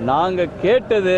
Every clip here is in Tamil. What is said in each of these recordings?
நாங்கள் கேட்டது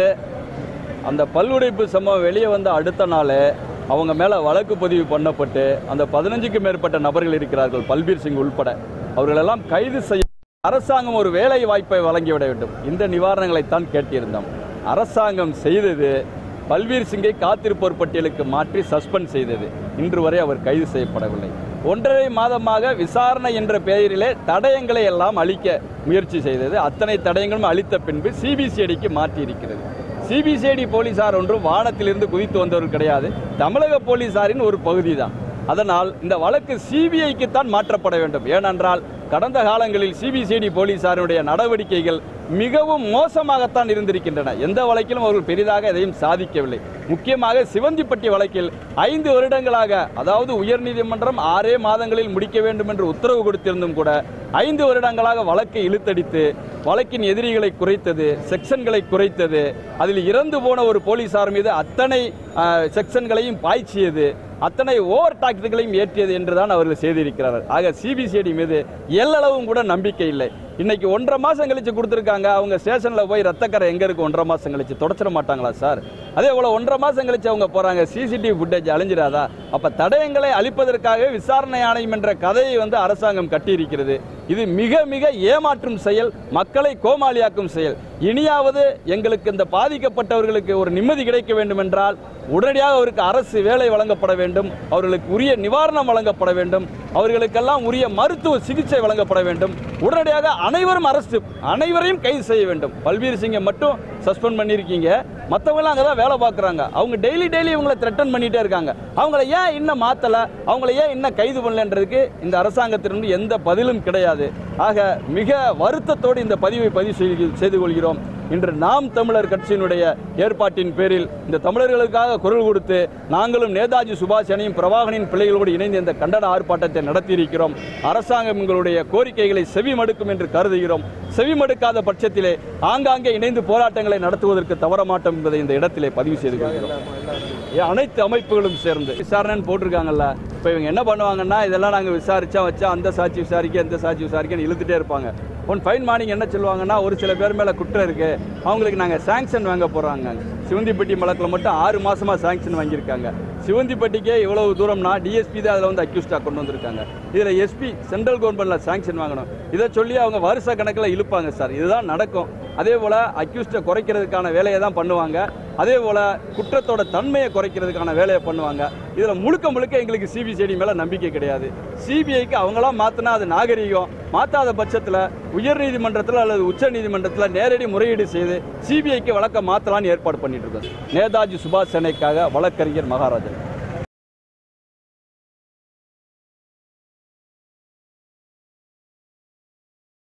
அந்த பல்லுடைப்பு சம்பவம் வெளியே வந்த அடுத்த நாள் அவங்க மேலே வழக்கு பதிவு பண்ணப்பட்டு அந்த பதினஞ்சுக்கும் மேற்பட்ட நபர்கள் இருக்கிறார்கள் பல்பீர் சிங் உள்பட அவர்களெல்லாம் கைது செய்ய அரசாங்கம் ஒரு வேலை வாய்ப்பை வழங்கிவிட வேண்டும் இந்த நிவாரணங்களைத்தான் கேட்டிருந்தோம் அரசாங்கம் செய்தது பல்பீர் சிங்கை காத்திருப்போர் பட்டியலுக்கு மாற்றி சஸ்பெண்ட் செய்தது இன்று வரை அவர் கைது செய்யப்படவில்லை ஒன்றரை மாதமாக விசாரணை என்ற பெயரிலே தடயங்களை எல்லாம் அழிக்க முயற்சி செய்தது அத்தனை தடயங்களும் அழித்த பின்பு சிபிசிஐடிக்கு மாற்றி இருக்கிறது சிபிசிஐடி போலீசார் ஒன்றும் வானத்திலிருந்து குதித்து வந்தவர்கள் கிடையாது தமிழக போலீசாரின் ஒரு பகுதி தான் அதனால் இந்த வழக்கு சிபிஐக்கு தான் மாற்றப்பட வேண்டும் ஏனென்றால் கடந்த காலங்களில் சிபிசிஐடி போலீசாருடைய நடவடிக்கைகள் மிகவும் மோசமாகத்தான் இருந்திருக்கின்றன எந்த வழக்கிலும் அவர்கள் பெரிதாக எதையும் சாதிக்கவில்லை முக்கியமாக சிவந்திப்பட்டி வழக்கில் ஐந்து வருடங்களாக அதாவது உயர்நீதிமன்றம் ஆறே மாதங்களில் முடிக்க வேண்டும் என்று உத்தரவு கொடுத்திருந்தும் கூட ஐந்து வருடங்களாக வழக்கை இழுத்தடித்து வழக்கின் எதிரிகளை குறைத்தது செக்ஷன்களை குறைத்தது அதில் இறந்து போன ஒரு போலீசார் மீது அத்தனை அஹ், செக்ஷன்களையும் பாய்ச்சியது அத்தனை ஓவர் டாக்ஸுகளையும் ஏற்றியது என்றுதான் அவர்கள் செய்திருக்கிறார்கள் ஆக சிபிசிஐடி மீது எல்லளவும் கூட நம்பிக்கை இல்லை இன்னைக்கு ஒன்றரை மாசம் கழிச்சு கொடுத்துருக்காங்க அவங்க ஸ்டேஷன்ல போய் ரத்தக்கரை எங்க இருக்கு ஒன்றரை மாசம் கழிச்சு தொடச்சிட மாட்டாங்களா சார் அதே போல ஒன்றரை மாசம் கழிச்சு அவங்க போறாங்க சிசிடிவி ஃபுட்டேஜ் அழிஞ்சிடாதா அப்ப தடயங்களை அழிப்பதற்காக விசாரணை ஆணையம் என்ற கதையை வந்து அரசாங்கம் கட்டியிருக்கிறது இது மிக மிக ஏமாற்றும் செயல் மக்களை கோமாளியாக்கும் செயல் இனியாவது எங்களுக்கு இந்த பாதிக்கப்பட்டவர்களுக்கு ஒரு நிம்மதி கிடைக்க வேண்டும் என்றால் உடனடியாக அவருக்கு அரசு வேலை வழங்கப்பட வேண்டும் அவர்களுக்கு உரிய நிவாரணம் வழங்கப்பட வேண்டும் அவர்களுக்கெல்லாம் உரிய மருத்துவ சிகிச்சை வழங்கப்பட வேண்டும் உடனடியாக அனைவரும் அரசு அனைவரையும் கைது செய்ய வேண்டும் பல்பீர் சிங்கை மட்டும் சஸ்பெண்ட் பண்ணியிருக்கீங்க மற்றவங்களாம் அங்கே தான் வேலை பார்க்குறாங்க அவங்க டெய்லி டெய்லி இவங்களை த்ரெட்டன் பண்ணிட்டே இருக்காங்க அவங்கள ஏன் இன்னும் மாற்றலை அவங்கள ஏன் இன்னும் கைது பண்ணலன்றதுக்கு இந்த அரசாங்கத்திலிருந்து எந்த பதிலும் கிடையாது ஆக மிக வருத்தத்தோடு இந்த பதிவை பதிவு செய்து- செய்து கொள்கிறோம் இன்று நாம் தமிழர் கட்சியினுடைய ஏற்பாட்டின் பேரில் இந்த தமிழர்களுக்காக குரல் கொடுத்து நாங்களும் நேதாஜி சுபாஷ் அணியும் பிரபாகனின் பிள்ளைகளோடு இணைந்து இந்த கண்டன ஆர்ப்பாட்டத்தை நடத்தியிருக்கிறோம் அரசாங்கம் எங்களுடைய கோரிக்கைகளை செவிமடுக்கும் என்று கருதுகிறோம் செவிமடுக்காத பட்சத்திலே ஆங்காங்கே இணைந்து போராட்டங்களை நடத்துவதற்கு தவறமாட்டோம் என்பதை இந்த இடத்திலே பதிவு செய்து கொள்கிறோம் ஏன் அனைத்து அமைப்புகளும் சேர்ந்து விசாரணைன்னு போட்டிருக்காங்கல்ல இப்போ இவங்க என்ன பண்ணுவாங்கன்னா இதெல்லாம் நாங்கள் விசாரிச்சா வச்சா அந்த சாட்சி விசாரிக்க இந்த சாட்சி விசாரிக்கன்னு இழுத்துட்டே இருப்பாங்க ஒன் ஃபைன் மார்னிங் என்ன சொல்லுவாங்கன்னா ஒரு சில பேர் மேலே குற்றம் இருக்கு அவங்களுக்கு நாங்கள் சாங்ஷன் வாங்க போகிறாங்க சிவந்திப்பட்டி வழக்கில் மட்டும் ஆறு மாசமா சாங்ஷன் வாங்கியிருக்காங்க சிவந்திப்பட்டிக்கே இவ்வளவு தூரம்னா டிஎஸ்பி தான் அதில் வந்து அக்யூஸ்டாக கொண்டு வந்திருக்காங்க இதில் எஸ்பி சென்ட்ரல் கவர்மெண்ட்டில் சாங்ஷன் வாங்கணும் இதை சொல்லி அவங்க வருஷ கணக்கில் இழுப்பாங்க சார் இதுதான் நடக்கும் அதே போல் அக்யூஸ்டை குறைக்கிறதுக்கான வேலையை தான் பண்ணுவாங்க அதே போல் குற்றத்தோட தன்மையை குறைக்கிறதுக்கான வேலையை பண்ணுவாங்க இதில் முழுக்க முழுக்க எங்களுக்கு சிபிசிஐடி மேலே நம்பிக்கை கிடையாது சிபிஐக்கு அவங்களாம் மாற்றினா அது நாகரிகம் மாற்றாத பட்சத்தில் உயர்நீதிமன்றத்தில் அல்லது உச்ச நீதிமன்றத்தில் நேரடி முறையீடு செய்து சிபிஐக்கு வழக்க மாற்றலான்னு ஏற்பாடு பண்ணிட்டு இருக்கோம் நேதாஜி சுபாஷ் சேனைக்காக வழக்கறிஞர் மகாராஜன்